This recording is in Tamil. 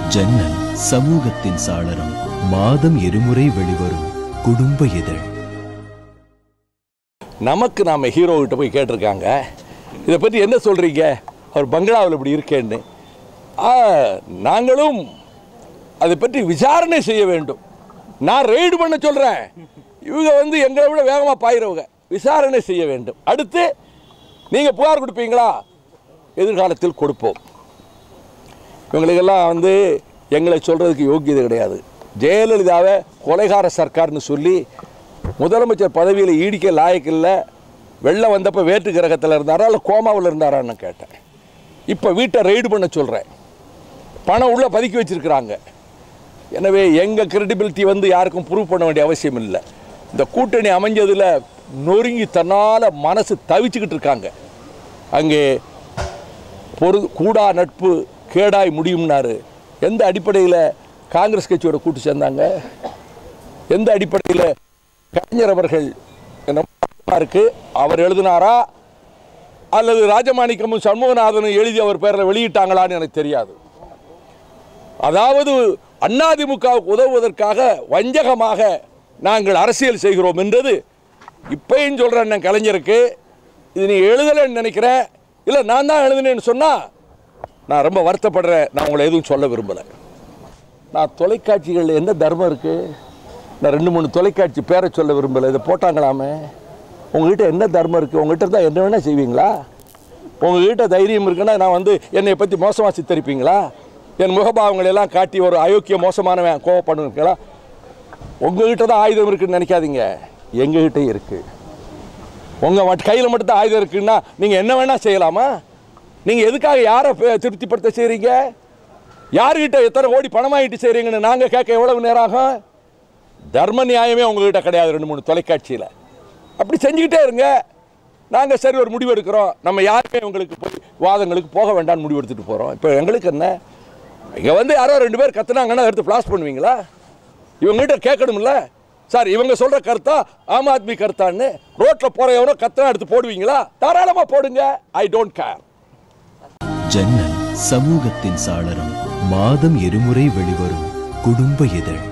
ஜன்னல் சமூகத்தின் சாளரம் மாதம் இருமுறை வெளிவரும் குடும்ப இதழ் நமக்கு நாம் ஹீரோ கிட்ட போய் கேட்டிருக்காங்க இதை பற்றி என்ன சொல்கிறீங்க அவர் பங்களாவில் இப்படி இருக்கேன்னு ஆ, நாங்களும் அதை பற்றி விசாரணை செய்ய வேண்டும் நான் ரெய்டு பண்ண சொல்கிறேன் இவங்க வந்து எங்களை விட வேகமாக பாயிறவங்க விசாரணை செய்ய வேண்டும் அடுத்து நீங்கள் புகார் கொடுப்பீங்களா எதிர்காலத்தில் கொடுப்போம் இவங்களுக்கெல்லாம் வந்து எங்களை சொல்கிறதுக்கு யோக்கியதை கிடையாது ஜெயலலிதாவை கொலைகார சர்க்கார்னு சொல்லி முதலமைச்சர் பதவியில் ஈடிக்க லாயக்கில்லை வெள்ளம் வந்தப்போ வேற்று கிரகத்தில் இருந்தாரா இல்லை கோமாவில் இருந்தாரான்னு கேட்டேன் இப்போ வீட்டை ரெய்டு பண்ண சொல்கிறேன் பணம் உள்ளே பதுக்கி வச்சிருக்கிறாங்க எனவே எங்கள் கிரெடிபிலிட்டி வந்து யாருக்கும் ப்ரூவ் பண்ண வேண்டிய அவசியம் இல்லை இந்த கூட்டணி அமைஞ்சதில் நொறுங்கி தன்னால் மனசு தவிச்சுக்கிட்டு இருக்காங்க அங்கே பொரு கூடா நட்பு கேடாய் முடியும்னாரு எந்த அடிப்படையில் காங்கிரஸ் கட்சியோட கூட்டு சேர்ந்தாங்க எந்த அடிப்படையில் கலைஞர் அவர்கள் என்ன இருக்கு அவர் எழுதினாரா அல்லது ராஜமாணிக்கமும் சண்முகநாதனும் எழுதி அவர் பேரில் வெளியிட்டாங்களான்னு எனக்கு தெரியாது அதாவது அதிமுகவுக்கு உதவுவதற்காக வஞ்சகமாக நாங்கள் அரசியல் செய்கிறோம் என்றது இப்பயும் சொல்கிறேன் நான் கலைஞருக்கு இது நீ எழுதலைன்னு நினைக்கிறேன் இல்லை நான் தான் எழுதினேன்னு சொன்னால் நான் ரொம்ப வருத்தப்படுறேன் நான் உங்களை எதுவும் சொல்ல விரும்பலை நான் தொலைக்காட்சிகளில் என்ன தர்மம் இருக்குது நான் ரெண்டு மூணு தொலைக்காட்சி பேரை சொல்ல விரும்பலை இதை போட்டாங்களாமே உங்ககிட்ட என்ன தர்மம் இருக்குது உங்ககிட்ட இருந்தால் என்ன வேணால் செய்வீங்களா உங்ககிட்ட தைரியம் இருக்குன்னா நான் வந்து என்னை பற்றி மோசமாக சித்தரிப்பீங்களா என் முகபாவங்களை எல்லாம் காட்டி ஒரு அயோக்கிய மோசமானவன் கோவப்படுவீங்களா உங்ககிட்ட தான் ஆயுதம் இருக்குன்னு நினைக்காதீங்க எங்ககிட்டயும் இருக்குது உங்கள் கையில் மட்டும் தான் ஆயுதம் இருக்குன்னா நீங்கள் என்ன வேணால் செய்யலாமா நீங்கள் எதுக்காக யாரை பே- திருப்திப்படுத்த செய்கிறீங்க யாருக்கிட்ட எத்தனை கோடி பணமாகிட்டு செய்கிறீங்கன்னு நாங்கள் கேட்க எவ்வளவு நேரம் ஆகும் தர்ம நியாயமே உங்ககிட்ட கிடையாது ரெண்டு மூணு தொலைக்காட்சியில் அப்படி செஞ்சுக்கிட்டே இருங்க நாங்கள் சரி ஒரு முடிவு எடுக்கிறோம் நம்ம யாருமே உங்களுக்கு போய் வாதங்களுக்கு போக வேண்டாம்னு முடிவு எடுத்துகிட்டு போகிறோம் இப்போ எங்களுக்கு என்ன இங்கே வந்து யாரோ ரெண்டு பேர் கத்துனாங்கன்னா எடுத்து ஃப்ளாஷ் பண்ணுவீங்களா இவங்ககிட்ட கேட்கணும்ல சார் இவங்க சொல்கிற கருத்தா ஆம் ஆத்மி கருத்தான்னு ரோட்டில் போகிற எவனோ கத்தனா எடுத்து போடுவீங்களா தாராளமாக போடுங்க ஐ டோன்ட் கேர் ஜன்னல் சமூகத்தின் சாளரம் மாதம் இருமுறை வெளிவரும் குடும்ப இதழ்